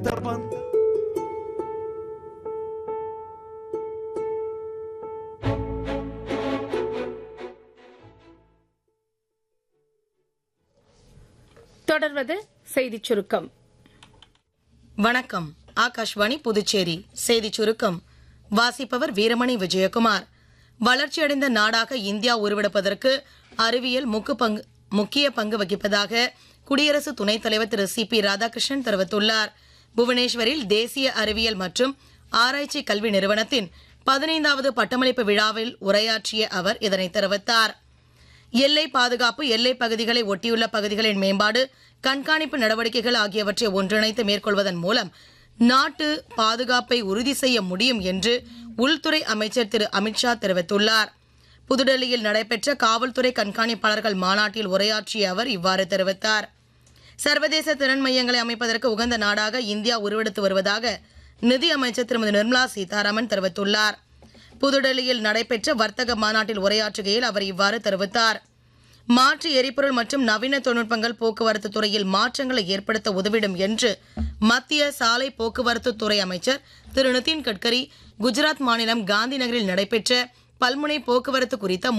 தபன் தொடர்வது செய்திச் சுருக்கம் வணக்கம் ஆகாஷ்வாணி புதுச்சேரி செய்திச் சுருக்கம் வாசிப்பவர் வீரமணி விஜயகுமார் வளர்ச்சியடைந்த நாடாக இந்தியா உருவெடுப்பதற்கு அறிவியல் முக்கு பங்கு முக்கிய பங்கு வகிப்பதாக குடியரசு துணைத் தலைவர் திரு சி பி ராதாகிருஷ்ணன் தெரிவித்துள்ளார் புவனேஸ்வரில் தேசிய அறிவியல் மற்றும் ஆராய்ச்சி கல்வி நிறுவனத்தின் பதினைந்தாவது பட்டமளிப்பு விழாவில் உரையாற்றிய அவர் இதனை தெரிவித்தார் எல்லை பாதுகாப்பு எல்லை பகுதிகளை ஒட்டியுள்ள பகுதிகளின் மேம்பாடு கண்காணிப்பு நடவடிக்கைகள் ஆகியவற்றை ஒன்றிணைத்து மேற்கொள்வதன் மூலம் நாட்டு பாதுகாப்பை உறுதி செய்ய முடியும் என்று உள்துறை அமைச்சர் திரு அமித்ஷா தெரிவித்துள்ளார் புதுடெல்லியில் நடைபெற்ற காவல்துறை கண்காணிப்பாளர்கள் மாநாட்டில் உரையாற்றிய அவர் இவ்வாறு தெரிவித்தார் சர்வதேச திறன் மையங்களை அமைப்பதற்கு உகந்த நாடாக இந்தியா உருவெடுத்து வருவதாக நிதி அமைச்சர் திருமதி நிர்மலா சீதாராமன் தெரிவித்துள்ளார் புதுடெல்லியில் நடைபெற்ற வர்த்தக மாநாட்டில் உரையாற்றுகையில் அவர் இவ்வாறு தெரிவித்தார் மாற்று எரிபொருள் மற்றும் நவீன தொழில்நுட்பங்கள் போக்குவரத்து துறையில் மாற்றங்களை ஏற்படுத்த உதவிடும் என்று மத்திய சாலை போக்குவரத்து துறை அமைச்சர் திரு நிதின் கட்கரி குஜராத் மாநிலம் காந்தி நகரில் நடைபெற்ற பல்முனை போக்குவரத்து குறித்த